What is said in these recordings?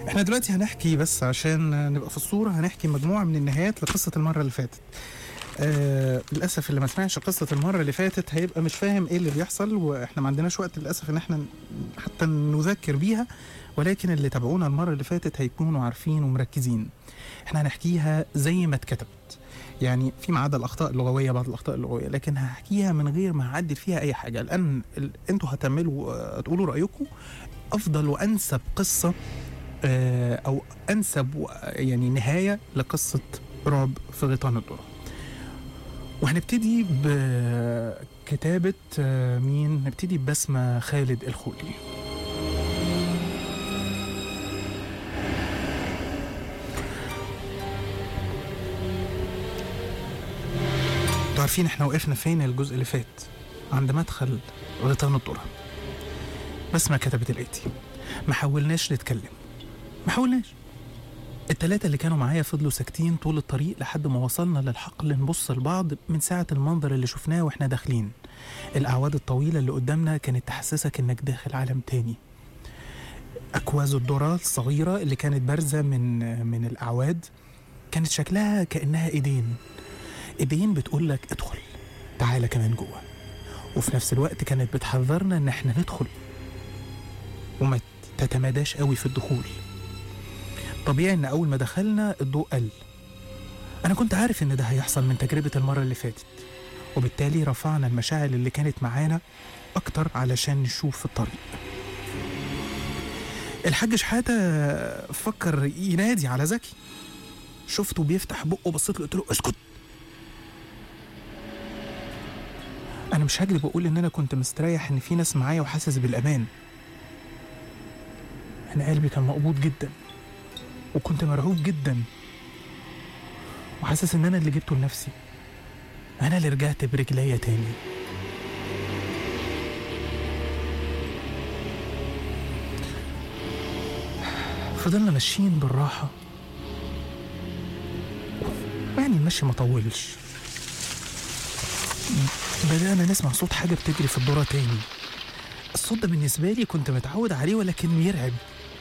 احنا دلوقتي هنحكي بس عشان نبقى في الصورة هنحكي مجموعة من النهايات لقصة المرة اللي فاتت آه للأسف اللي ما سمعش قصة المرة اللي فاتت هيبقى مش فاهم ايه اللي بيحصل واحنا ما عندناش وقت للأسف ان احنا ن- حتى نذكر بيها ولكن اللي تابعونا المرة اللي فاتت هيكونوا عارفين ومركزين احنا هنحكيها زي ما اتكتبت يعني فيما عدا الاخطاء اللغويه بعض الاخطاء اللغويه لكن هحكيها من غير ما اعدل فيها اي حاجه لان ال- انتوا هتعملوا آه، تقولوا رايكم افضل وانسب قصه آه، او انسب و- يعني نهايه لقصه رعب في غيطان الذره وهنبتدي بكتابه آه، مين نبتدي ببسمه خالد الخولي انتوا عارفين احنا وقفنا فين الجزء اللي فات عند مدخل غيطان الذره بسمه كتبت الاتي ما حاولناش نتكلم ما حاولناش التلاتة اللي كانوا معايا فضلوا ساكتين طول الطريق لحد ما وصلنا للحقل نبص لبعض من ساعة المنظر اللي شفناه واحنا داخلين الأعواد الطويلة اللي قدامنا كانت تحسسك إنك داخل عالم تاني أكواز الذرة الصغيرة اللي كانت بارزة من من الأعواد كانت شكلها كأنها إيدين إيدين بتقولك ادخل تعالى كمان جوه وفي نفس الوقت كانت بتحذرنا إن احنا ندخل وما تتماداش قوي في الدخول طبيعي ان اول ما دخلنا الضوء قل انا كنت عارف ان ده هيحصل من تجربة المرة اللي فاتت وبالتالي رفعنا المشاعل اللي كانت معانا اكتر علشان نشوف الطريق الحاج شحاتة فكر ينادي على زكي شفته بيفتح بقه بصيت له قلت له اسكت انا مش هكذب واقول ان انا كنت مستريح ان في ناس معايا وحاسس بالامان انا قلبي كان مقبوض جدا وكنت مرعوب جدا وحاسس ان انا اللي جبته لنفسي انا اللي رجعت برجليا تاني فضلنا ماشيين بالراحة يعني المشي ما طولش بدأنا نسمع صوت حاجة بتجري في الذرة تاني الصوت ده بالنسبة لي كنت متعود عليه ولكن يرعب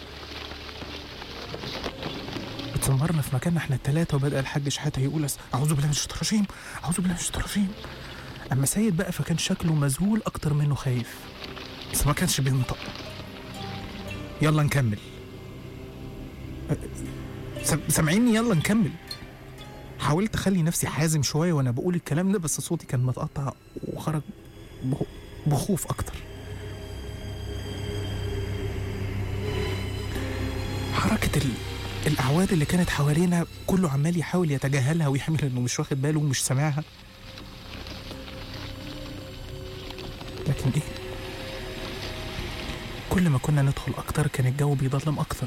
اتسمرنا في مكاننا احنا التلاتة وبدأ الحاج شحاتة يقول أس- أعوذ بالله من الشيطان الرجيم أعوذ بالله من الشيطان الرجيم أما سيد بقى فكان شكله مذهول أكتر منه خايف بس ما كانش بينطق يلا نكمل أه، سم- سامعيني يلا نكمل حاولت أخلي نفسي حازم شوية وأنا بقول الكلام ده بس صوتي كان متقطع وخرج بخ- بخوف أكتر حركة ال... الأعواد اللي كانت حوالينا كله عمال يحاول يتجاهلها ويعمل إنه مش واخد باله ومش سامعها لكن إيه؟ كل ما كنا ندخل أكتر كان الجو بيضلم أكتر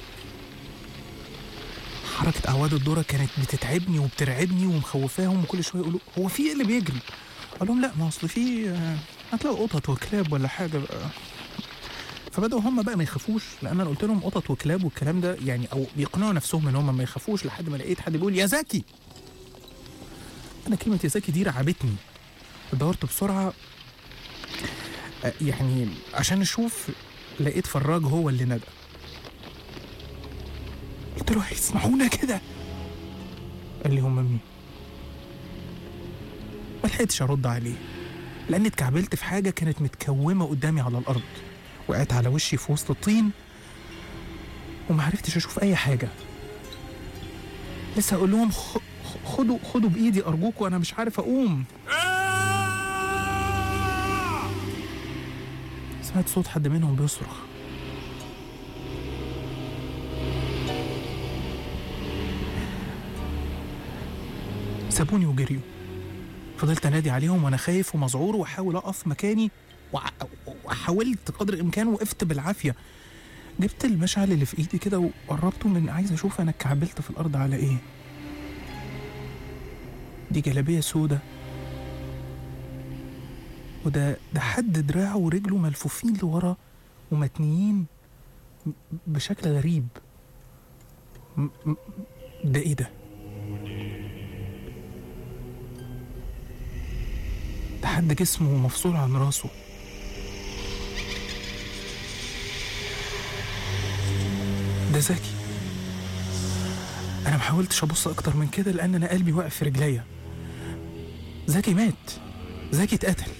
حركة أعواد الذرة كانت بتتعبني وبترعبني ومخوفاهم وكل شوية يقولوا هو في إيه اللي بيجري؟ قال لهم لا ما أصل في آه، هتلاقوا قطط وكلاب ولا حاجة بقى فبدأوا هم بقى ما يخافوش لأن أنا قلت لهم قطط وكلاب والكلام ده يعني أو بيقنعوا نفسهم إن هم ما يخافوش لحد ما لقيت حد بيقول يا زكي أنا كلمة يا زكي دي رعبتني دورت بسرعة آه، يعني عشان أشوف لقيت فراج هو اللي ندى قلت له هيسمعونا كده قال لي هم مين ما لحقتش ارد عليه لاني اتكعبلت في حاجه كانت متكومه قدامي على الارض وقعت على وشي في وسط الطين وما عرفتش اشوف اي حاجه لسه اقول لهم خ- خ- خدوا خدوا بايدي ارجوكوا انا مش عارف اقوم سمعت صوت حد منهم بيصرخ سابوني وجريوا فضلت انادي عليهم وانا خايف ومذعور واحاول اقف مكاني وع- وحاولت قدر الامكان وقفت بالعافيه جبت المشعل اللي في ايدي كده وقربته من عايز اشوف انا اتكعبلت في الارض على ايه دي جلابيه سودة وده ده حد دراعه ورجله ملفوفين لورا ومتنيين ب- بشكل غريب م- م- ده ايه ده ده حد جسمه مفصول عن راسه ده ده زكي انا ما حاولتش ابص اكتر من كده لان انا قلبي واقف في رجليا زكي مات زكي اتقتل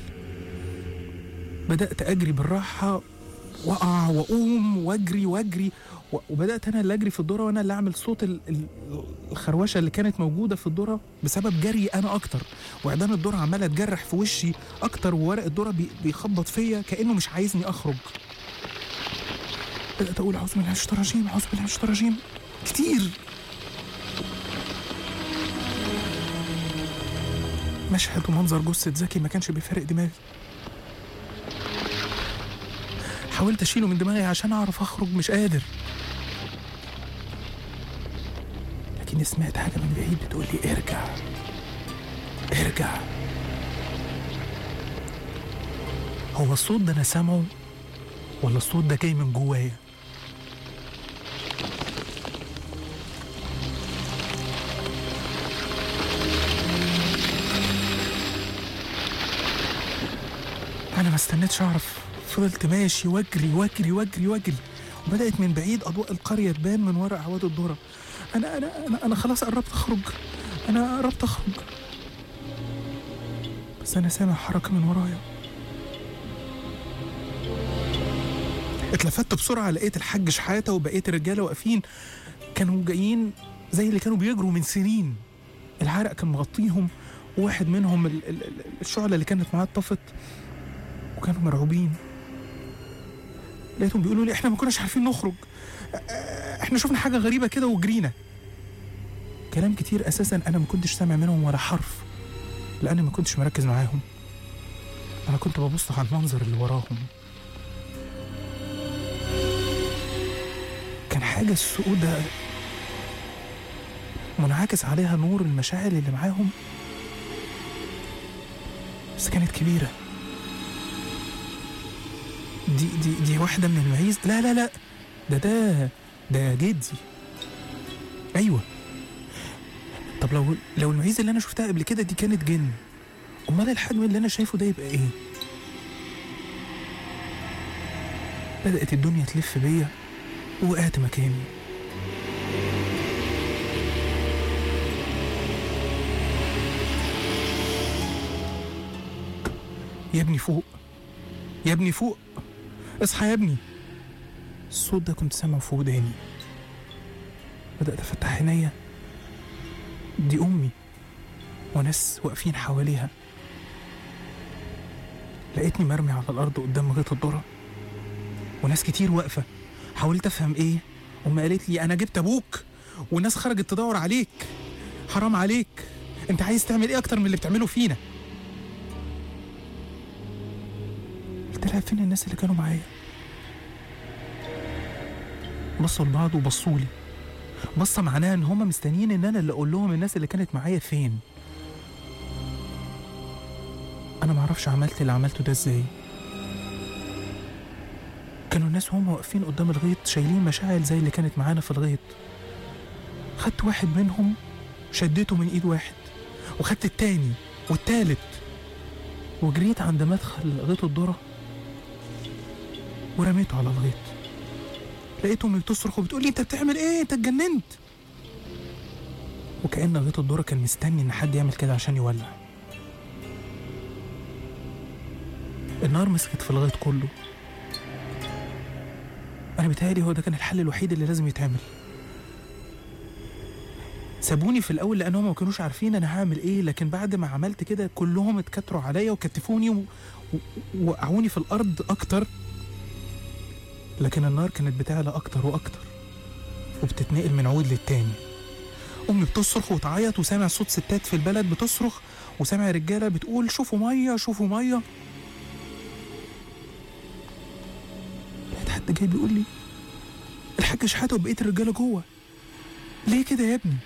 بدات اجري بالراحه واقع واقوم واجري واجري و- وبدات انا اللي اجري في الذره وانا اللي اعمل صوت ال- ال- الخروشه اللي كانت موجوده في الذره بسبب جري انا اكتر وعيدان الذره عماله تجرح في وشي اكتر وورق الذره بي- بيخبط فيا كانه مش عايزني اخرج بدات اقول اعوذ بالله من الشيطان الرجيم اعوذ بالله من الشيطان الرجيم كتير مشهد ومنظر جثة زكي ما كانش بيفارق دماغي حاولت اشيله من دماغي عشان اعرف اخرج مش قادر لكني سمعت حاجة من بعيد بتقول لي ارجع ارجع هو الصوت ده انا سامعه ولا الصوت ده جاي من جوايا انا ما استنيتش اعرف فضلت ماشي واجري واجري واجري واجري وبدات من بعيد اضواء القريه تبان من ورا اعواد الذره انا انا انا انا خلاص قربت اخرج انا قربت اخرج بس انا سامع حركه من ورايا اتلفت بسرعه لقيت الحاج شحاته وبقيه الرجاله واقفين كانوا جايين زي اللي كانوا بيجروا من سنين العرق كان مغطيهم وواحد منهم ال- ال- ال- الشعله اللي كانت معاه اتطفت وكانوا مرعوبين لقيتهم بيقولوا لي احنا ما كناش عارفين نخرج اه، احنا شفنا حاجه غريبه كده وجرينا كلام كتير اساسا انا ما كنتش سامع منهم ولا حرف لاني ما كنتش مركز معاهم انا كنت ببص على المنظر اللي وراهم كان حاجه سودة منعكس عليها نور المشاعل اللي معاهم بس كانت كبيره دي دي دي واحدة من المعيز لا لا لا ده ده ده جدي أيوة طب لو لو المعيز اللي أنا شفتها قبل كده دي كانت جن أمال الحجم اللي أنا شايفه ده يبقى إيه؟ بدأت الدنيا تلف بيا ووقعت مكاني يا ابني فوق يا ابني فوق اصحى يا ابني الصوت ده كنت سامعه في وداني بدأت أفتح عينيا دي أمي وناس واقفين حواليها لقيتني مرمي على الأرض قدام غيط الذرة وناس كتير واقفة حاولت أفهم إيه أمي قالت لي أنا جبت أبوك والناس خرجت تدور عليك حرام عليك أنت عايز تعمل إيه أكتر من اللي بتعمله فينا قلت لها فين الناس اللي كانوا معايا بصوا لبعض وبصوا لي بصة معناها ان هما مستنيين ان انا اللي اقول لهم الناس اللي كانت معايا فين انا معرفش عملت اللي عملته ده ازاي كانوا الناس وهم واقفين قدام الغيط شايلين مشاعل زي اللي كانت معانا في الغيط خدت واحد منهم شديته من ايد واحد وخدت التاني والتالت وجريت عند مدخل غيط الذرة ورميته على الغيط لقيت امي بتصرخ وبتقول لي انت بتعمل ايه انت اتجننت وكأن غيط الذرة كان مستني ان حد يعمل كده عشان يولع النار مسكت في الغيط كله انا بيتهيألي هو ده كان الحل الوحيد اللي لازم يتعمل سابوني في الاول لان هم ما كانوش عارفين انا هعمل ايه لكن بعد ما عملت كده كلهم اتكتروا عليا وكتفوني و- و- ووقعوني في الارض اكتر لكن النار كانت بتعلى اكتر واكتر وبتتنقل من عود للتاني امي بتصرخ وتعيط وسامع صوت ستات في البلد بتصرخ وسامع رجاله بتقول شوفوا ميه شوفوا ميه لقيت حد جاي بيقول لي الحاج شحاته وبقيه الرجاله جوه ليه كده يا ابني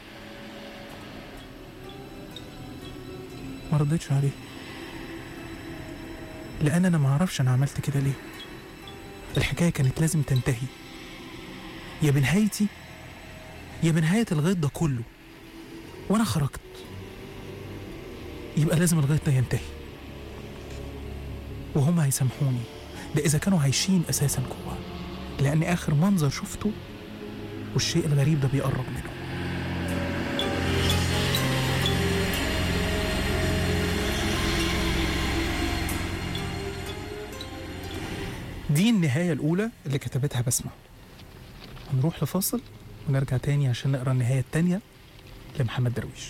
ما ردتش عليه لان انا ما اعرفش انا عملت كده ليه الحكايه كانت لازم تنتهي يا بنهايتي يا بنهايه الغيط ده كله وانا خرجت يبقى لازم الغيط ده ينتهي وهم هيسامحوني ده اذا كانوا عايشين اساسا جوه لان اخر منظر شفته والشيء الغريب ده بيقرب منه دي النهاية الأولى اللي كتبتها بسمة هنروح لفاصل ونرجع تاني عشان نقرا النهاية التانية لمحمد درويش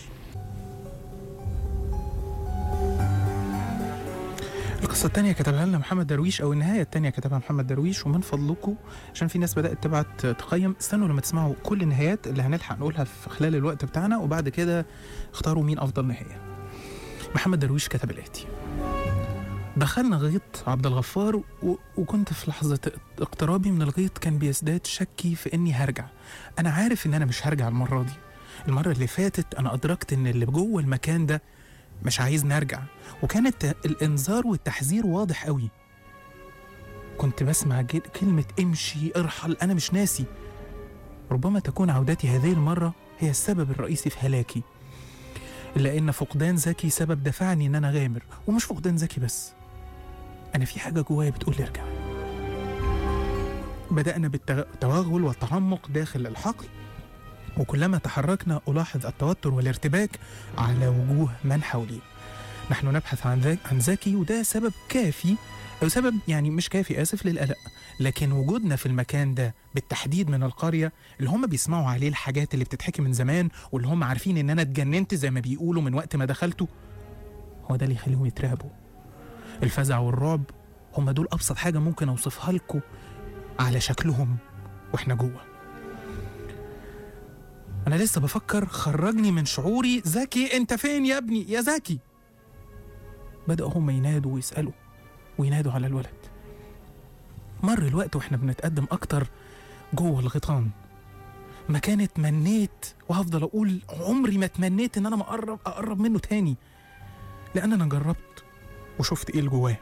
القصة التانية كتبها لنا محمد درويش أو النهاية التانية كتبها محمد درويش ومن فضلكم عشان في ناس بدأت تبعت تقيم استنوا لما تسمعوا كل النهايات اللي هنلحق نقولها في خلال الوقت بتاعنا وبعد كده اختاروا مين أفضل نهاية محمد درويش كتب الآتي دخلنا غيط عبد الغفار و... وكنت في لحظة اقترابي من الغيط كان بيزداد شكي في إني هرجع أنا عارف إن أنا مش هرجع المرة دي المرة اللي فاتت أنا أدركت إن اللي جوه المكان ده مش عايزني أرجع وكانت الإنذار والتحذير واضح قوي كنت بسمع جل... كلمة امشي ارحل أنا مش ناسي ربما تكون عودتي هذه المرة هي السبب الرئيسي في هلاكي إلا إن فقدان زكي سبب دفعني إن أنا غامر ومش فقدان زكي بس أنا في حاجة جوايا بتقول لي ارجع بدأنا بالتوغل والتعمق داخل الحقل وكلما تحركنا ألاحظ التوتر والارتباك على وجوه من حولي نحن نبحث عن ذاك عن زكي وده سبب كافي أو سبب يعني مش كافي آسف للقلق لكن وجودنا في المكان ده بالتحديد من القرية اللي هم بيسمعوا عليه الحاجات اللي بتتحكي من زمان واللي هم عارفين إن أنا اتجننت زي ما بيقولوا من وقت ما دخلته هو ده اللي يخليهم يترعبوا الفزع والرعب هم دول أبسط حاجة ممكن أوصفها لكم على شكلهم وإحنا جوه أنا لسه بفكر خرجني من شعوري زكي أنت فين يا ابني يا زكي بدأوا هم ينادوا ويسألوا وينادوا على الولد مر الوقت واحنا بنتقدم أكتر جوه الغيطان ما كانت منيت وهفضل أقول عمري ما تمنيت إن أنا ما أقرب أقرب منه تاني لأن أنا جربت وشفت إيه اللي جواه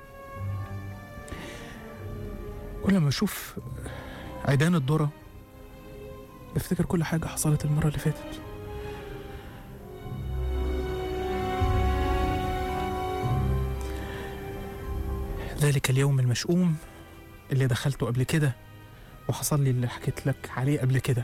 كل ما أشوف عيدان الذرة بفتكر كل حاجة حصلت المرة اللي فاتت ذلك اليوم المشؤوم اللي دخلته قبل كده وحصل لي اللي حكيت لك عليه قبل كده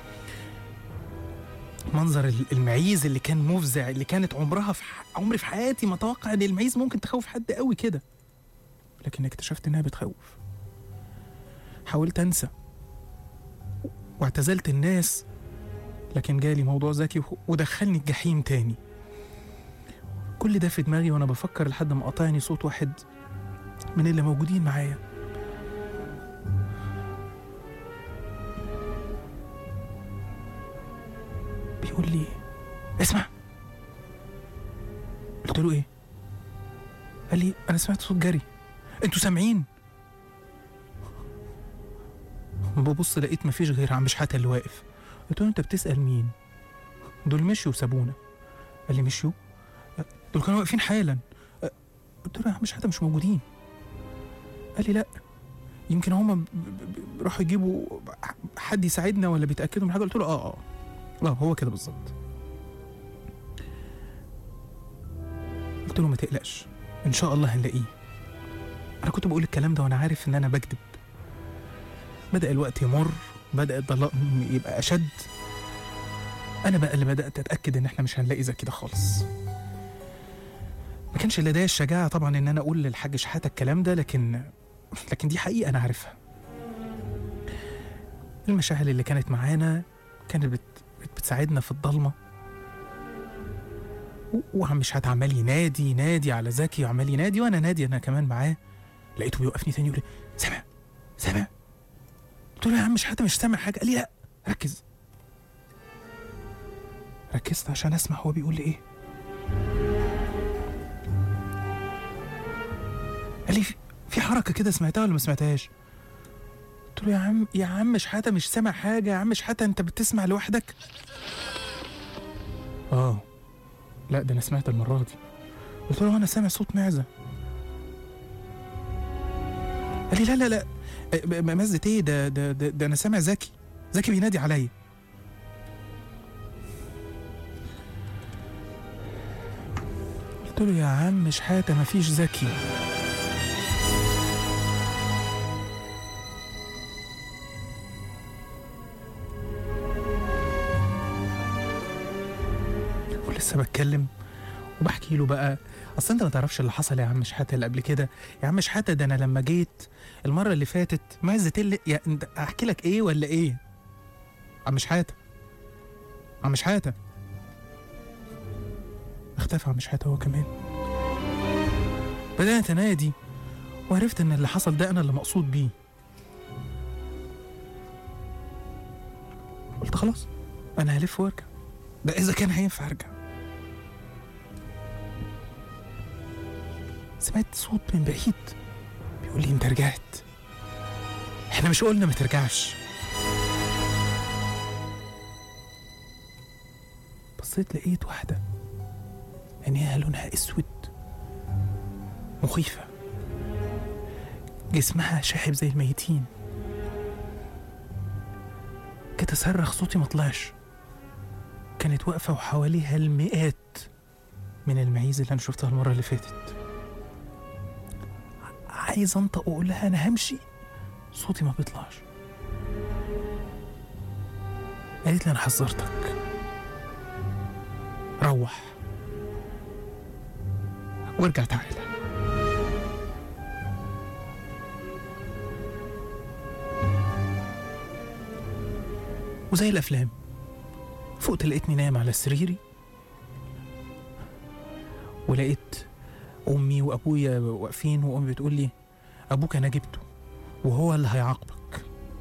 منظر المعيز اللي كان مفزع اللي كانت عمرها في ح... عمري في حياتي ما اتوقع ان المعيز ممكن تخوف حد قوي كده لكن اكتشفت انها بتخوف حاولت انسى واعتزلت الناس لكن جالي موضوع زكي ودخلني الجحيم تاني كل ده في دماغي وانا بفكر لحد ما قطعني صوت واحد من اللي موجودين معايا بيقول لي اسمع قلت له ايه قال لي انا سمعت صوت جري انتوا سامعين ببص لقيت مفيش غير عم شحاتة اللي واقف قلت له انت بتسأل مين دول مشيوا وسابونا قال لي مشيوا دول كانوا واقفين حالا قلت له يا عم شحاتة مش موجودين قال لي لا يمكن هما راحوا يجيبوا حد يساعدنا ولا بيتاكدوا من حاجه قلت له اه اه اه هو كده بالظبط قلت له ما تقلقش ان شاء الله هنلاقيه انا كنت بقول الكلام ده وانا عارف ان انا بكذب بدا الوقت يمر بدا الظلام يبقى اشد انا بقى اللي بدات اتاكد ان احنا مش هنلاقي زكي ده خالص ما كانش لدي الشجاعه طبعا ان انا اقول للحاج شحاته الكلام ده لكن لكن دي حقيقة أنا عارفها المشاعل اللي كانت معانا كانت بت... بتساعدنا في الضلمة وعم شحات عمال ينادي ينادي على زكي وعمال ينادي وأنا نادي أنا كمان معاه لقيته بيوقفني تاني يقول لي سامع سامع قلت له يا عم شحاتة مش سامع حاجة قال لي لا ركز ركزت عشان أسمع هو بيقول لي إيه قال لي في حركه كده سمعتها ولا ما سمعتهاش قلت له يا عم يا عم شحاته مش سامع حاجه يا عم شحاته انت بتسمع لوحدك اه لا ده انا سمعت المره دي قلت له انا سامع صوت معزه قال لي لا لا لا مزة ايه ده ده, ده ده انا سامع زكي زكي بينادي عليا قلت له يا عم شحاته مفيش زكي لسه بتكلم وبحكي له بقى اصل انت ما تعرفش اللي حصل يا عم شحاته اللي قبل كده يا عم شحاته ده انا لما جيت المره اللي فاتت معزه اللي يا انت احكي لك ايه ولا ايه عم شحاته عم شحاته اختفى عم شحاته هو كمان بدأت أنادي وعرفت إن اللي حصل ده أنا اللي مقصود بيه قلت خلاص أنا هلف وأرجع ده إذا كان هينفع أرجع سمعت صوت من بعيد بيقول لي أنت رجعت إحنا مش قلنا ما ترجعش بصيت لقيت واحدة عينيها لونها أسود مخيفة جسمها شاحب زي الميتين كنت أصرخ صوتي مطلعش كانت واقفة وحواليها المئات من المعيز اللي أنا شفتها المرة اللي فاتت ع- عايز أنطق وأقول لها أنا همشي صوتي ما بيطلعش قالت لي أنا حذرتك روح وارجع تعالى وزي الافلام فقت لقيتني نايم على سريري ولقيت امي وابويا واقفين وامي بتقول لي ابوك انا جبته وهو اللي هيعاقبك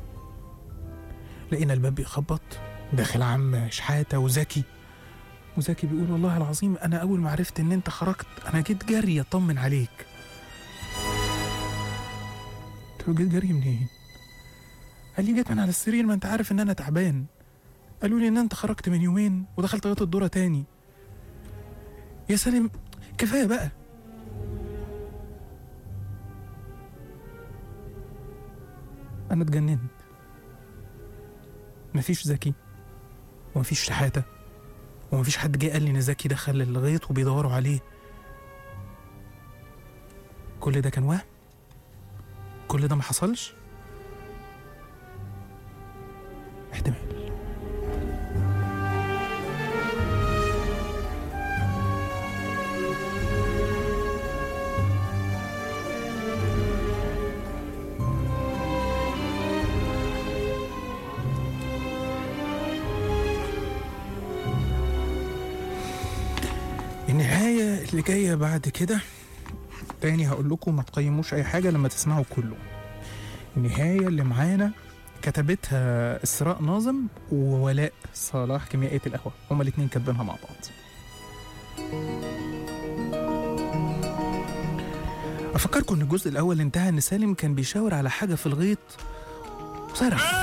لقينا الباب بيخبط داخل عم شحاته وزكي وزكي بيقول والله العظيم انا اول ما عرفت ان انت خرجت انا جيت جري اطمن عليك قلت له جيت جري منين قال لي جيت من على السرير ما انت عارف ان انا تعبان قالوا لي ان انت خرجت من يومين ودخلت غيط الدوره تاني يا سالم كفايه بقى انا اتجننت مفيش زكي ومفيش شحاته ومفيش حد جه قال لي ان زكي دخل الغيط وبيدوروا عليه كل ده كان وهم كل ده ما حصلش احتمال النهاية اللي جاية بعد كده تاني هقول لكم ما تقيموش أي حاجة لما تسمعوا كله النهاية اللي معانا كتبتها إسراء ناظم وولاء صلاح كيميائية القهوة هما الاتنين كاتبينها مع بعض أفكركم إن الجزء الأول انتهى إن سالم كان بيشاور على حاجة في الغيط وصرخ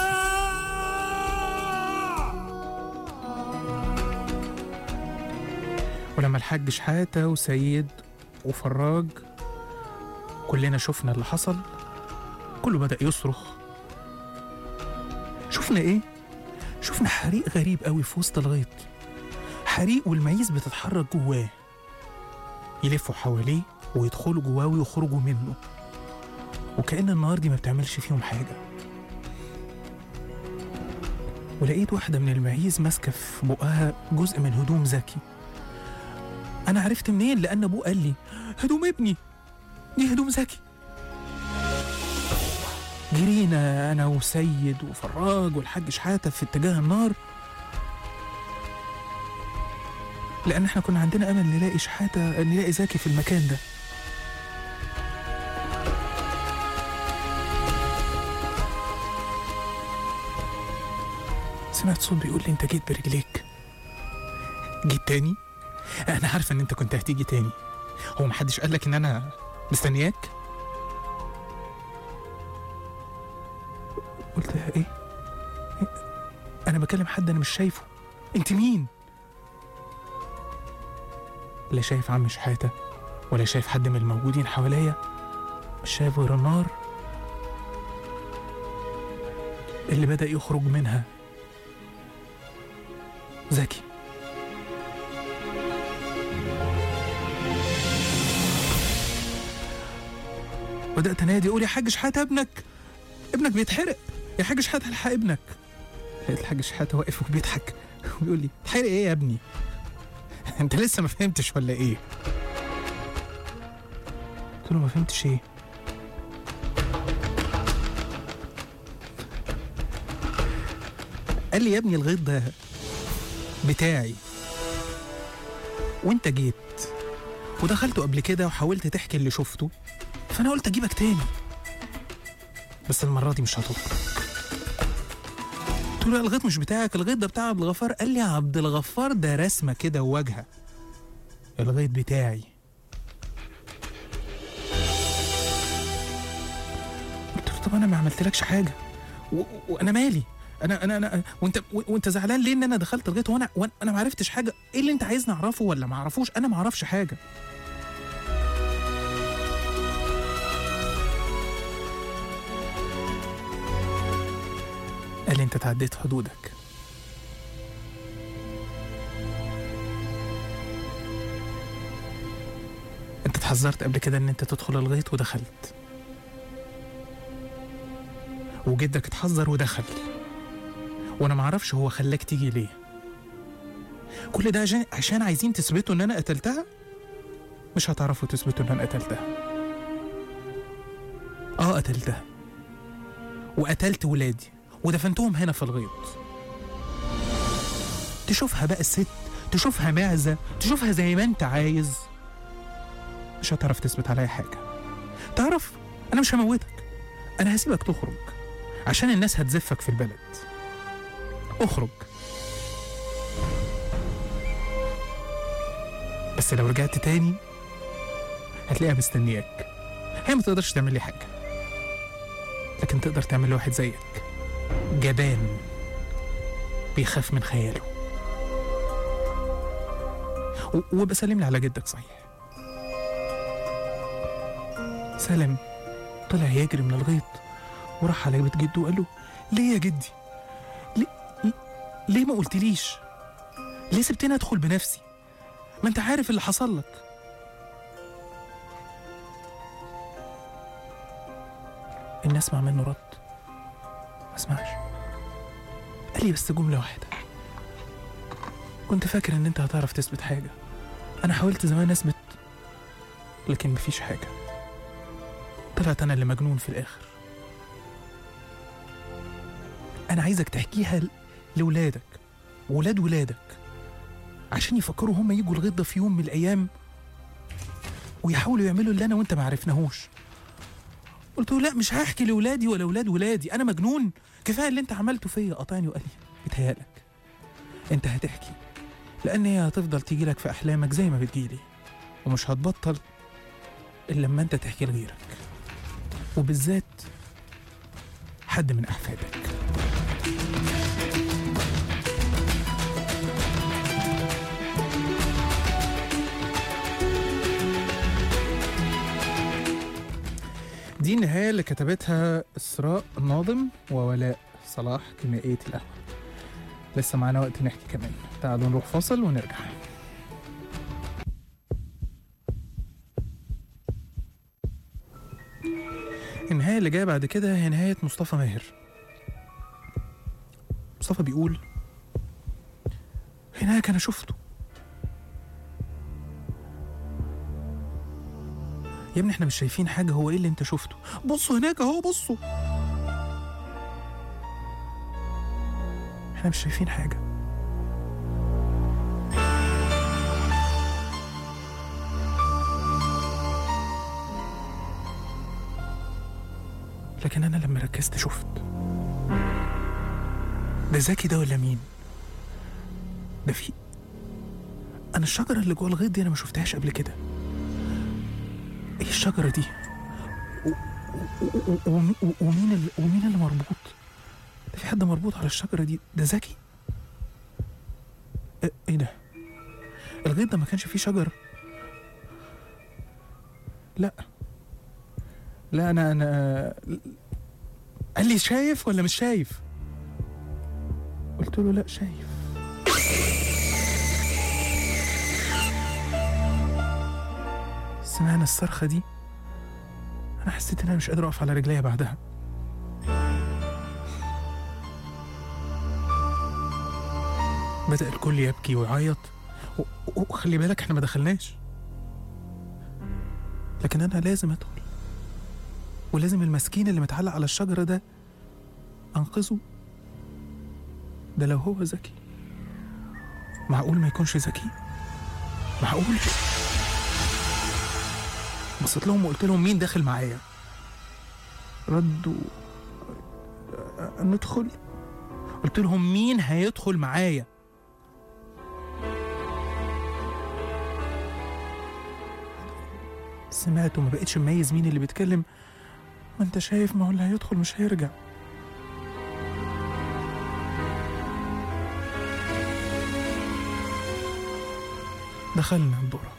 ولما الحاج شحاتة وسيد وفراج كلنا شفنا اللي حصل كله بدأ يصرخ شفنا ايه؟ شفنا حريق غريب قوي في وسط الغيط حريق والمعيز بتتحرك جواه يلفوا حواليه ويدخلوا جواه ويخرجوا منه وكأن النار دي ما بتعملش فيهم حاجة ولقيت واحدة من المعيز ماسكة في بقها جزء من هدوم زكي أنا عرفت منين لأن أبوه قال لي هدوم ابني دي هدوم زكي جرينا أنا وسيد وفراج والحاج شحاتة في اتجاه النار لأن احنا كنا عندنا أمل نلاقي شحاتة نلاقي زكي في المكان ده سمعت صوت بيقول لي انت جيت برجليك جيت تاني انا عارفه ان انت كنت هتيجي تاني هو محدش قالك ان انا مستنياك قلت لها ايه إيه؟ انا بكلم حد انا مش شايفه انت مين لا شايف عم شحاته ولا شايف حد من الموجودين حواليا مش شايف غير النار اللي بدأ يخرج منها زكي بدأت أنادي أقول يا حاج شحاتة ابنك ابنك بيتحرق يا حاج شحاتة الحق ابنك لقيت الحاج شحاتة واقف وبيضحك وبيقول لي تحرق إيه يا ابني انت لسه ما فهمتش ولا ايه قلت له ما فهمتش ايه قال لي يا ابني الغيط ده بتاعي وانت جيت ودخلته قبل كده وحاولت تحكي اللي شفته فانا قلت اجيبك تاني بس المره دي مش هتخرج قلت له لا الغيط مش بتاعك الغيط ده بتاع عبد الغفار قال لي يا عبد الغفار ده رسمه كده وواجهه الغيط بتاعي قلت له طب انا ما عملتلكش حاجه و- و- وانا مالي انا انا انا وانت و- وانت زعلان ليه ان انا دخلت الغيط وانا وانا أنا ما عرفتش حاجه ايه اللي انت عايزني اعرفه ولا ما اعرفوش انا ما اعرفش حاجه قال لي انت تعديت حدودك انت اتحذرت قبل كده ان انت تدخل الغيط ودخلت وجدك اتحذر ودخل وانا معرفش هو خلاك تيجي ليه كل ده عشان عشان عايزين تثبتوا ان انا قتلتها مش هتعرفوا تثبتوا ان انا قتلتها اه قتلتها وقتلت ولادي ودفنتهم هنا في الغيط تشوفها بقى الست تشوفها معزة تشوفها زي ما انت عايز مش هتعرف تثبت عليا حاجة تعرف انا مش هموتك انا هسيبك تخرج عشان الناس هتزفك في البلد اخرج بس لو رجعت تاني هتلاقيها مستنياك هي ما تقدرش تعمل لي حاجة لكن تقدر تعمل لواحد زيك جبان بيخاف من خياله و- وبسلم لي على جدك صحيح سلم طلع يجري من الغيط وراح على بيت جده وقال له ليه يا جدي ليه, ليه ما قلتليش ليه سبتني ادخل بنفسي ما انت عارف اللي حصل لك إن اسمع منه رد ما اسمعش قال لي بس جملة واحدة كنت فاكر إن أنت هتعرف تثبت حاجة أنا حاولت زمان أثبت لكن مفيش حاجة طلعت أنا اللي مجنون في الآخر أنا عايزك تحكيها ل- لولادك ولاد ولادك عشان يفكروا هم يجوا الغيط ده في يوم من الأيام ويحاولوا يعملوا اللي أنا وأنت ما عرفناهوش قلت له لا مش هحكي لولادي ولا ولاد ولادي انا مجنون كفايه اللي انت عملته فيا قطعني وقال لي بيتهيألك انت هتحكي لان هي هتفضل تيجي لك في احلامك زي ما بتجيلي ومش هتبطل الا لما انت تحكي لغيرك وبالذات حد من احفادك دي النهاية اللي كتبتها إسراء الناظم وولاء صلاح كيميائية القهوة لسه معانا وقت نحكي كمان تعالوا نروح فاصل ونرجع النهاية اللي جاية بعد كده هي نهاية مصطفى ماهر مصطفى بيقول هناك أنا شفته يا ابني احنا مش شايفين حاجة هو ايه اللي انت شفته بصوا هناك اهو بصوا احنا مش شايفين حاجة لكن انا لما ركزت شفت ده زكي ده ولا مين ده في انا الشجرة اللي جوه الغيط دي انا ما شفتهاش قبل كده ايه الشجرة دي؟ و- و- و- ومي- و- ومين اللي ومين اللي مربوط؟ ده في حد مربوط على الشجرة دي ده زكي؟ إيه- ايه ده؟ الغيط ده ما كانش فيه شجر لا لا انا انا قال لي شايف ولا مش شايف؟ قلت له لا شايف سمعنا الصرخة دي أنا حسيت إن أنا مش قادر أقف على رجليا بعدها بدأ الكل يبكي ويعيط و- و- وخلي بالك احنا ما دخلناش لكن انا لازم ادخل ولازم المسكين اللي متعلق على الشجرة ده انقذه ده لو هو ذكي معقول ما يكونش ذكي معقول بصيت لهم وقلت لهم مين داخل معايا ردوا أ- ندخل قلت لهم مين هيدخل معايا سمعت وما بقتش مميز مين اللي بيتكلم ما انت شايف ما هو اللي هيدخل مش هيرجع دخلنا الدورة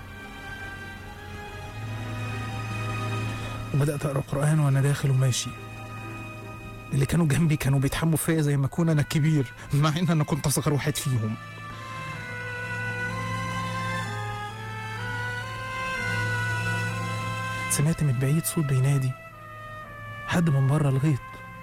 وبدأت أقرأ قرآن وأنا داخل وماشي اللي كانوا جنبي كانوا بيتحموا فيا زي ما أكون أنا الكبير مع إن أنا كنت أصغر واحد فيهم سمعت من بعيد صوت بينادي حد من بره الغيط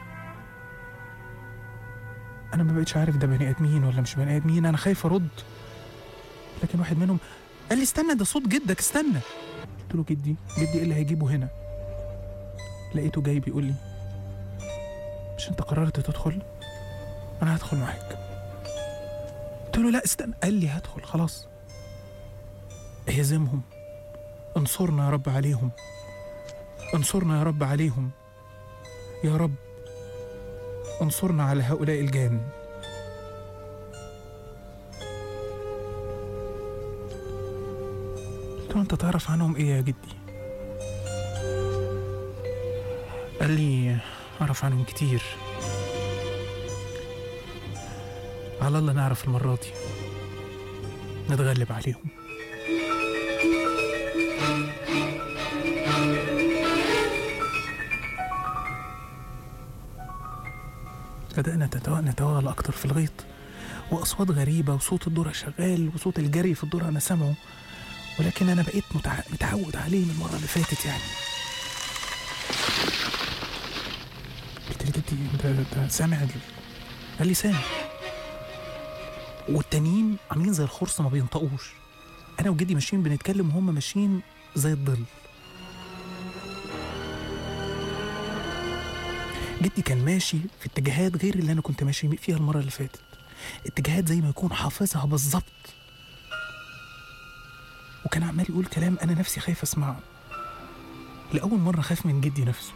انا ما بقتش عارف ده بني ادمين ولا مش بني ادمين انا خايف ارد لكن واحد منهم قال لي استنى ده صوت جدك استنى قلت له جدي جدي ايه اللي هيجيبه هنا لقيته جاي بيقول لي مش انت قررت تدخل انا هدخل معاك قلت له لا استنى قال لي هدخل خلاص اهزمهم انصرنا يا رب عليهم انصرنا يا رب عليهم يا رب انصرنا على هؤلاء الجان قلت له انت تعرف عنهم ايه يا جدي قال لي اعرف عنهم كتير على الله نعرف المرة دي نتغلب عليهم بدأنا تتو- نتوغل أكتر في الغيط وأصوات غريبة وصوت الذرة شغال وصوت الجري في الذرة أنا سامعه ولكن أنا بقيت متع... متعود عليه من المرة اللي فاتت يعني قلت له جدي أنت أنت سامع ال- قال لي سامع والتانيين عاملين زي الخرصة ما بينطقوش أنا وجدي ماشيين بنتكلم وهم ماشيين زي الظل جدي كان ماشي في اتجاهات غير اللي انا كنت ماشي فيها المره اللي فاتت اتجاهات زي ما يكون حافظها بالظبط وكان عمال يقول كلام انا نفسي خايف اسمعه لاول مره خاف من جدي نفسه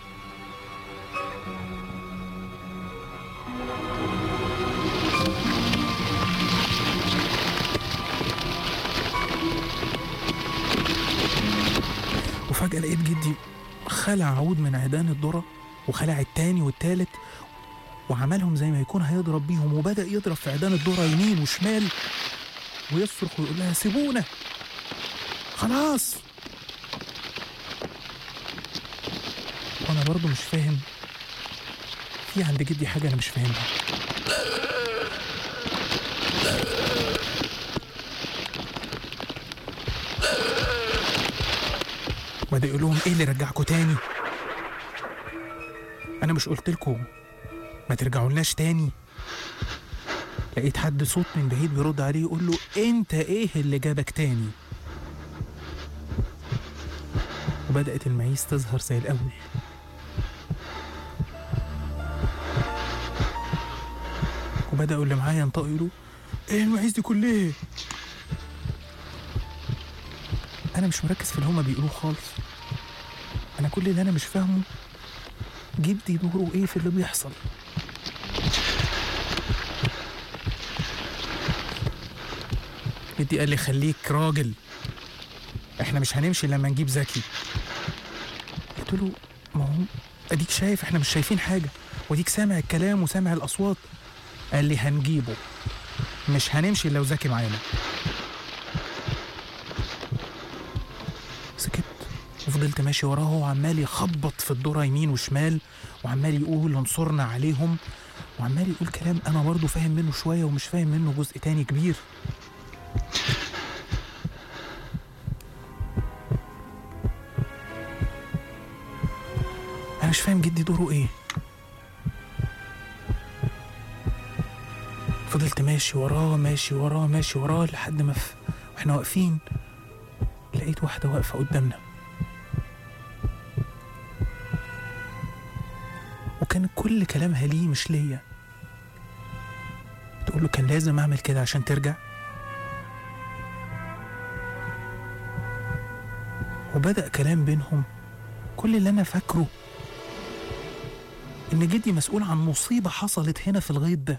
وفجأة لقيت جدي خلع عود من عيدان الذرة وخلع التاني والتالت وعملهم زي ما يكون هيضرب بيهم وبدأ يضرب في عيدان الذرة يمين وشمال ويصرخ ويقول لها سيبونا خلاص وانا برضو مش فاهم في عند جدي حاجة انا مش فاهمها وبدأ يقول لهم ايه اللي رجعكوا تاني انا مش قلت لكم ما ترجعولناش تاني لقيت حد صوت من بعيد بيرد عليه يقول له انت ايه اللي جابك تاني وبدأت المعيز تظهر زي الأول وبدأوا اللي معايا ينطقوا يقولوا ايه المعيز دي كلها انا مش مركز في اللي هما بيقولوه خالص انا كل اللي انا مش فاهمه جدي دوره ايه في اللي بيحصل جدي قال لي خليك راجل احنا مش هنمشي لما نجيب زكي قلت له ما هو اديك شايف احنا مش شايفين حاجه واديك سامع الكلام وسامع الاصوات قال لي هنجيبه مش هنمشي لو زكي معانا سكت وفضلت ماشي وراه وهو عمال يخبط في الذرة يمين وشمال وعمال يقول انصرنا عليهم وعمال يقول كلام انا برضه فاهم منه شوية ومش فاهم منه جزء تاني كبير انا مش فاهم جدي دوره ايه فضلت فضلت ماشي وراه ماشي وراه ماشي وراه لحد ما ف... واحنا واقفين لقيت واحدة واقفة قدامنا وكان كل كلامها ليه مش ليا بتقول له كان لازم اعمل كده عشان ترجع وبدأ كلام بينهم كل اللي انا فاكره ان جدي مسؤول عن مصيبة حصلت هنا في الغيط ده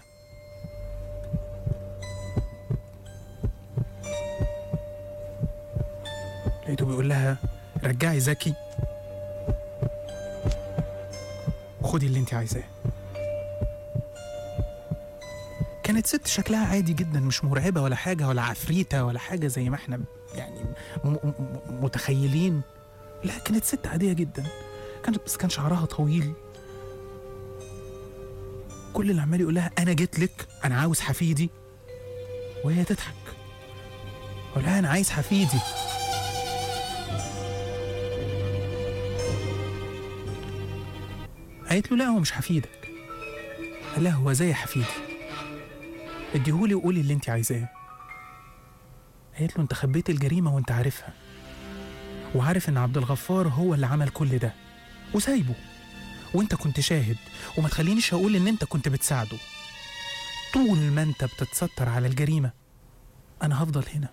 لقيته بيقول لها رجعي زكي وخدي اللي انت عايزاه كانت ست شكلها عادي جدا مش مرعبة ولا حاجة ولا عفريتة ولا حاجة زي ما احنا يعني م- م- م- متخيلين لا كانت ست عادية جدا كانت بس كان شعرها طويل كل اللي عمال يقول لها انا جيت لك انا عاوز حفيدي وهي تضحك اقول لها انا عايز حفيدي قالت له لا هو مش حفيدك قال لها هو زي حفيدي اديهولي وقولي اللي انت عايزاه قالت له انت خبيت الجريمه وانت عارفها وعارف ان عبد الغفار هو اللي عمل كل ده وسايبه وانت كنت شاهد وما تخلينيش اقول ان انت كنت بتساعده طول ما انت بتتستر على الجريمه انا هفضل هنا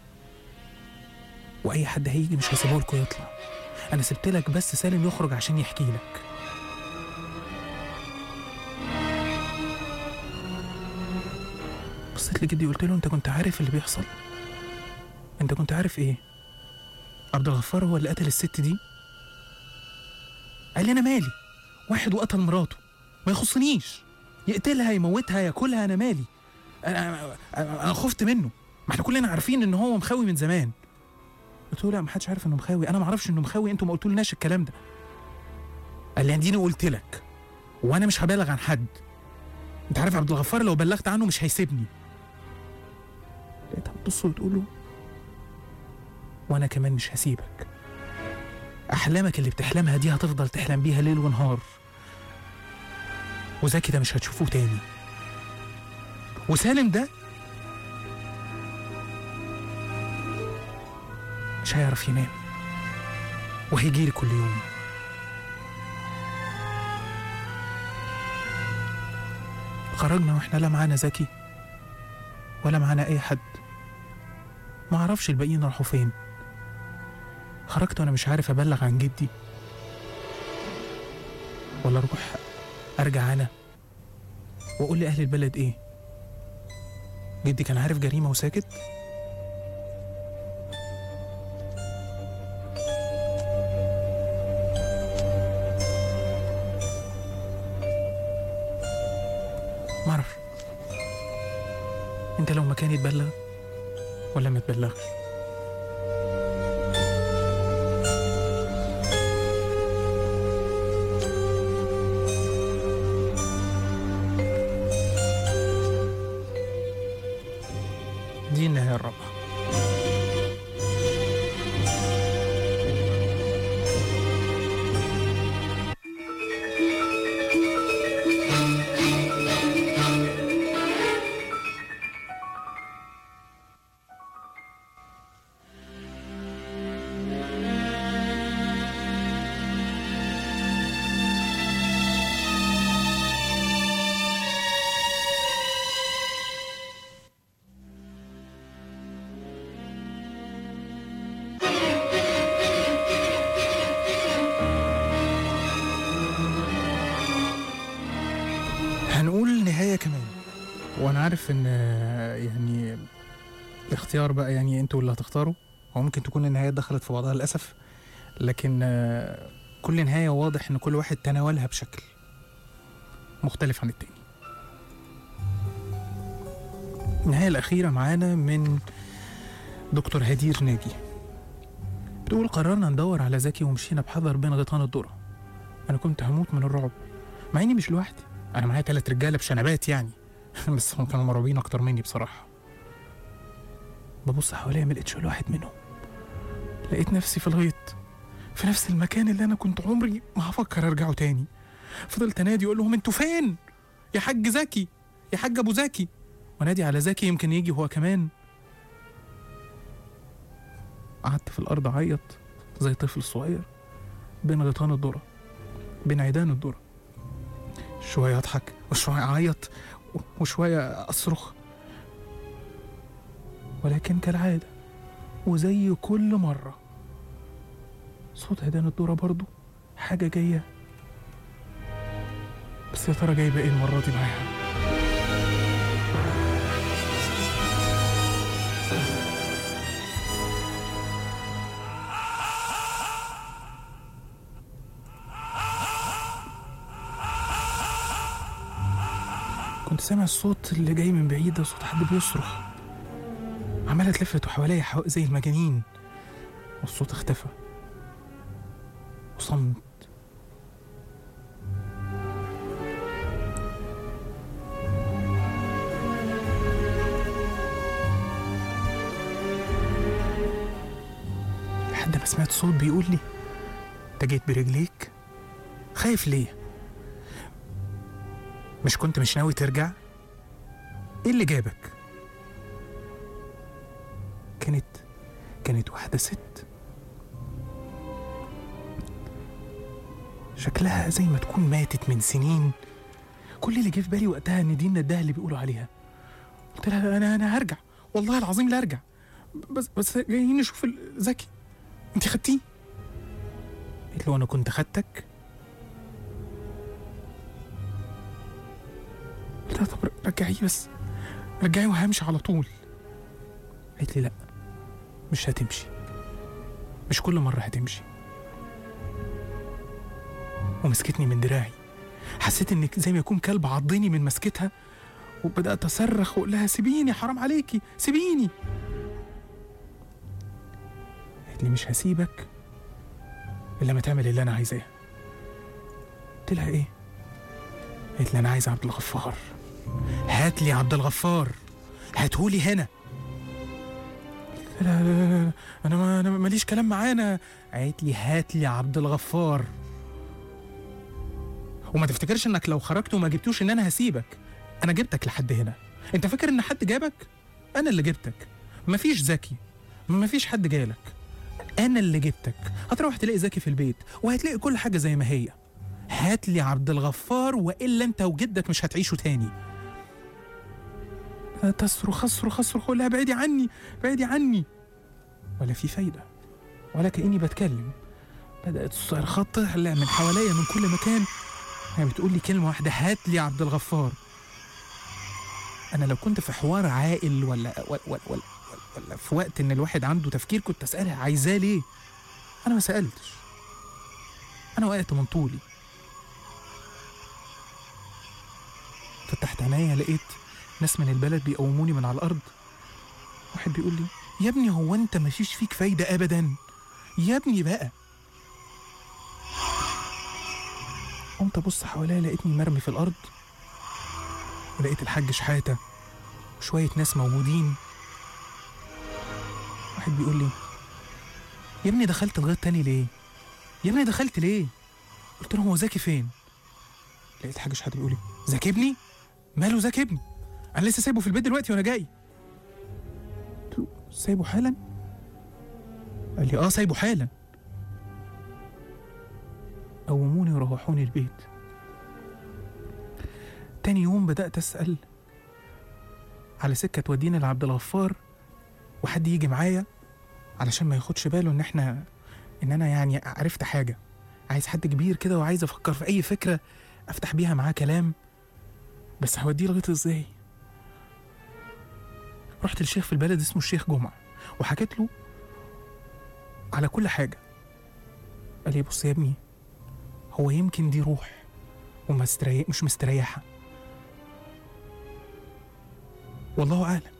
واي حد هيجي مش هسيبه لكم يطلع انا سبت لك بس سالم يخرج عشان يحكي لك بصيت لجدي قلت له انت كنت عارف اللي بيحصل انت كنت عارف ايه عبد الغفار هو اللي قتل الست دي قال لي انا مالي واحد وقتل مراته ما يخصنيش يقتلها يموتها ياكلها انا مالي انا انا, أنا خفت منه ما احنا كلنا عارفين ان هو مخاوي من زمان قلت له لا ما حدش عارف انه مخاوي انا ما اعرفش انه مخاوي انتوا ما قلتولناش الكلام ده قال لي اديني قلت لك وانا مش هبالغ عن حد انت عارف عبد الغفار لو بلغت عنه مش هيسيبني لقيتها بتبص وتقول له وانا كمان مش هسيبك احلامك اللي بتحلمها دي هتفضل تحلم بيها ليل ونهار وزكي ده مش هتشوفوه تاني وسالم ده مش هيعرف ينام وهيجيلي كل يوم خرجنا واحنا لا معانا زكي ولا معانا اي حد ما اعرفش الباقيين راحوا فين خرجت وانا مش عارف ابلغ عن جدي ولا اروح ارجع انا واقول لاهل البلد ايه جدي كان عارف جريمه وساكت معرفش انت لو مكاني تبلغ ولا ما تبلغش دي النهاية الرابعة هنقول نهاية كمان وأنا عارف إن آه، يعني الاختيار بقى يعني انتوا اللي هتختاروا هو ممكن تكون النهايات دخلت في بعضها للأسف لكن آه، كل نهاية واضح إن كل واحد تناولها بشكل مختلف عن التاني النهاية الأخيرة معانا من دكتور هدير ناجي بتقول قررنا ندور على زكي ومشينا بحذر بين غيطان الذرة أنا كنت هموت من الرعب مع إني مش لوحدي أنا معايا تلات رجالة بشنبات يعني بس هم كانوا مرعوبين أكتر مني بصراحة ببص حواليا ملقتش ولا واحد منهم لقيت نفسي في الغيط في نفس المكان اللي أنا كنت عمري ما هفكر أرجعه تاني فضلت أنادي أقول لهم أنتوا فين؟ يا حاج زكي يا حاج أبو زكي ونادي على زكي يمكن يجي هو كمان قعدت في الأرض أعيط زي طفل صغير بين غيطان الذرة بين عيدان الذرة شوية أضحك وشوية أعيط و- وشوية أصرخ ولكن كالعادة وزي كل مرة صوت عيدان الذرة برضو حاجة جاية بس يا ترى جايبة ايه المرة دي معاها كنت سامع الصوت اللي جاي من بعيد ده صوت حد بيصرخ عمالة تلفت حواليا حو... زي المجانين والصوت اختفى وصمت لحد ما سمعت صوت بيقول لي انت جيت برجليك خايف ليه مش كنت مش ناوي ترجع ايه اللي جابك كانت كانت واحدة ست شكلها زي ما تكون ماتت من سنين كل اللي جه في بالي وقتها ان دي النداهة اللي بيقولوا عليها قلت لها انا انا هرجع والله العظيم لا ارجع بس بس جايين نشوف ال- زكي انت خدتيه قلت له انا كنت خدتك قلت لها طب رجعيه بس رجعيه وهمشي على طول قالت لي لا مش هتمشي مش كل مرة هتمشي ومسكتني من دراعي حسيت ان زي ما يكون كلب عضني من مسكتها وبدأت أصرخ وأقول لها سيبيني حرام عليكي سيبيني قالت لي مش هسيبك إلا ما تعمل اللي أنا عايزاه قلت لها إيه؟ قالت لي أنا عايز عبد الغفار هات لي عبد الغفار هاتهولي هنا قلت لها لا لا لا أنا ما أنا ماليش كلام معانا قالت لي هات لي عبد الغفار وما تفتكرش انك لو خرجت وما جبتوش ان انا هسيبك انا جبتك لحد هنا انت فاكر ان حد جابك انا اللي جبتك مفيش زكي مفيش حد جالك انا اللي جبتك هتروح تلاقي زكي في البيت وهتلاقي كل حاجه زي ما هي هات لي عبد الغفار والا انت وجدك مش هتعيشوا تاني تصرخ اصرخ اصرخ ولا بعيدي عني بعيدي عني ولا في فايده ولا كاني بتكلم بدات الصرخات تطلع من حواليا من كل مكان هي بتقول لي كلمه واحده هات لي عبد الغفار انا لو كنت في حوار عاقل ولا ولا, ولا, ولا, ولا في وقت ان الواحد عنده تفكير كنت اسالها عايزاه ليه انا ما سالتش انا وقعت من طولي فتحت عينيا لقيت ناس من البلد بيقوموني من على الارض واحد بيقول لي يا ابني هو انت مفيش فيك فايده ابدا يا ابني بقى قمت ابص حواليا لقيتني مرمي في الارض ولقيت الحاج شحاته وشويه ناس موجودين واحد بيقول لي يا ابني دخلت لغايه تاني ليه يا ابني دخلت ليه قلت له هو زكي فين لقيت حاج شحاته بيقول لي زكي ابني ماله زكي ابني انا لسه سايبه في البيت دلوقتي وانا جاي قلت له سايبه حالا قال لي اه سايبه حالا قوموني وروحوني البيت تاني يوم بدأت أسأل على سكة تودينا لعبد الغفار وحد يجي معايا علشان ما ياخدش باله ان احنا ان انا يعني عرفت حاجة عايز حد كبير كده وعايز افكر في اي فكرة افتح بيها معاه كلام بس هوديه لغاية ازاي رحت للشيخ في البلد اسمه الشيخ جمعة وحكيت له على كل حاجة قال لي بص يا ابني هو يمكن دي روح ومستريح مش مستريحة والله أعلم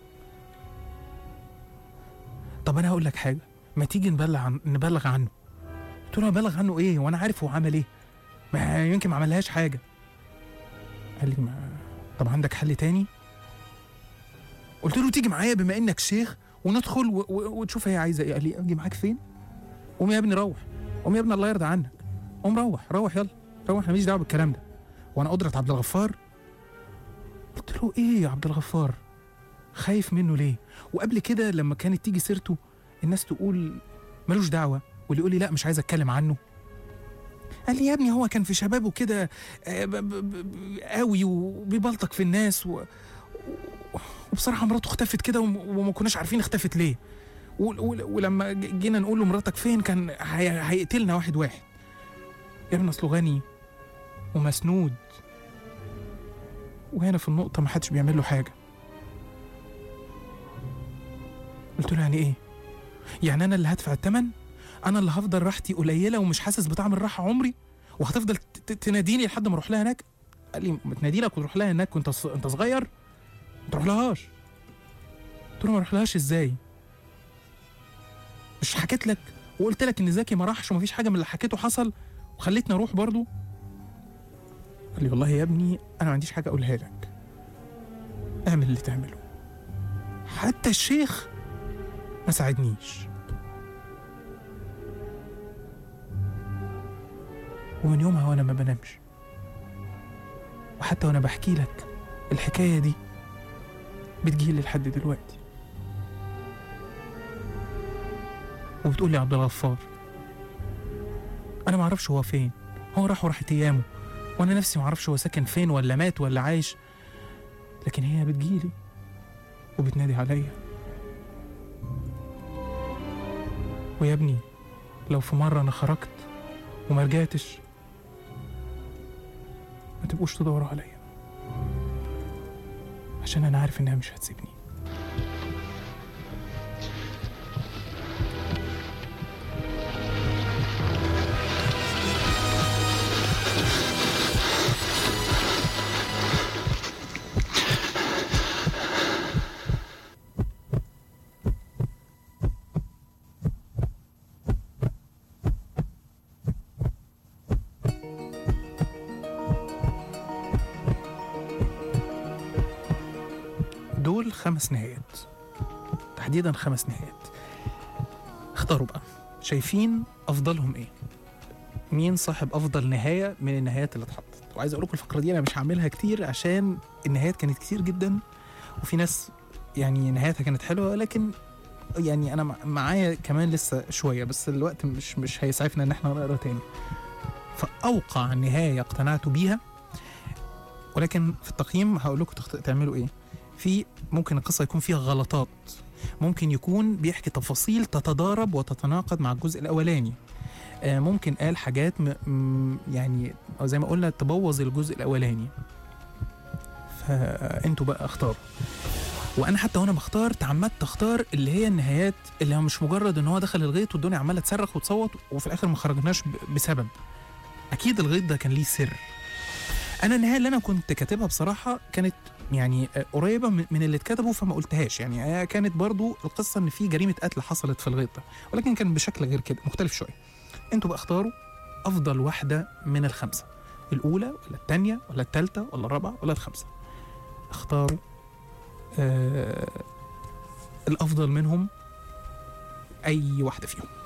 طب أنا هقول لك حاجة ما تيجي نبلغ عن... نبلغ عنه قلت له أبلغ عنه إيه وأنا عارف هو عمل إيه ما يمكن ما عملهاش حاجة قال لي ما طب عندك حل تاني قلت له تيجي معايا بما إنك شيخ وندخل و... و... وتشوف هي عايزة إيه قال لي أجي معاك فين قوم يا ابني روح قوم يا ابني الله يرضى عنك قوم روح روح يلا روح انا ماليش دعوه بالكلام ده وانا قدره عبد الغفار قلت له ايه يا عبد الغفار خايف منه ليه وقبل كده لما كانت تيجي سيرته الناس تقول ملوش دعوه واللي يقول لي لا مش عايز اتكلم عنه قال لي يا ابني هو كان في شبابه كده آه، ب- ب- ب- قوي وبيبلطك في الناس و... وبصراحه مراته اختفت كده وم- وما كناش عارفين اختفت ليه و- و- ولما ج- جينا نقول له مراتك فين كان هي- هيقتلنا واحد واحد يا ابني اصله غني ومسنود وهنا في النقطة ما حدش بيعمل له حاجة قلت له يعني ايه؟ يعني أنا اللي هدفع التمن؟ أنا اللي هفضل راحتي قليلة ومش حاسس بطعم الراحة عمري؟ وهتفضل ت- ت- تناديني لحد ما أروح لها هناك؟ قال لي ما تنادي لك وتروح لها هناك وأنت ص- أنت صغير؟ ما تروح لهاش قلت له ما اروح لهاش ازاي؟ مش حكيت لك وقلت لك ان زكي ما راحش ومفيش حاجه من اللي حكيته حصل وخليتني اروح برضو قال لي والله يا ابني انا ما عنديش حاجه اقولها لك اعمل اللي تعمله حتى الشيخ ما ساعدنيش ومن يومها وانا ما بنامش وحتى وانا بحكي لك الحكايه دي بتجيلي لحد دلوقتي وبتقول لي عبد الغفار انا ما اعرفش هو فين هو راح وراحت ايامه وانا نفسي ما اعرفش هو ساكن فين ولا مات ولا عايش لكن هي بتجيلي وبتنادي عليا ويا ابني لو في مرة أنا خرجت وما رجعتش ما تبقوش تدوروا عليا عشان أنا عارف إنها مش هتسيبني دول خمس نهايات تحديدا خمس نهايات اختاروا بقى شايفين افضلهم ايه مين صاحب افضل نهايه من النهايات اللي اتحطت وعايز اقول لكم الفقره دي انا مش هعملها كتير عشان النهايات كانت كتير جدا وفي ناس يعني نهايتها كانت حلوه لكن يعني انا مع- معايا كمان لسه شويه بس الوقت مش مش هيسعفنا ان احنا نقرا تاني فاوقع نهايه اقتنعت بيها ولكن في التقييم هقول لكم تخت- تعملوا ايه في ممكن القصه يكون فيها غلطات ممكن يكون بيحكي تفاصيل تتضارب وتتناقض مع الجزء الاولاني آه، ممكن قال حاجات م... م... يعني او زي ما قلنا تبوظ الجزء الاولاني فانتوا بقى اختاروا وانا حتى وانا بختار تعمدت اختار اللي هي النهايات اللي هو مش مجرد ان هو دخل الغيط والدنيا عماله تصرخ وتصوت وفي الاخر ما خرجناش ب... بسبب اكيد الغيط ده كان ليه سر انا النهايه اللي انا كنت كاتبها بصراحه كانت يعني آه، قريبه من من اللي اتكتبوا فما قلتهاش يعني هي كانت برضو القصه ان في جريمه قتل حصلت في الغيط ده ولكن كان بشكل غير كده مختلف شويه انتوا بقى اختاروا افضل واحده من الخمسه الاولى ولا الثانيه ولا الثالثه ولا الرابعه ولا الخامسه اختاروا آه الافضل منهم اي واحده فيهم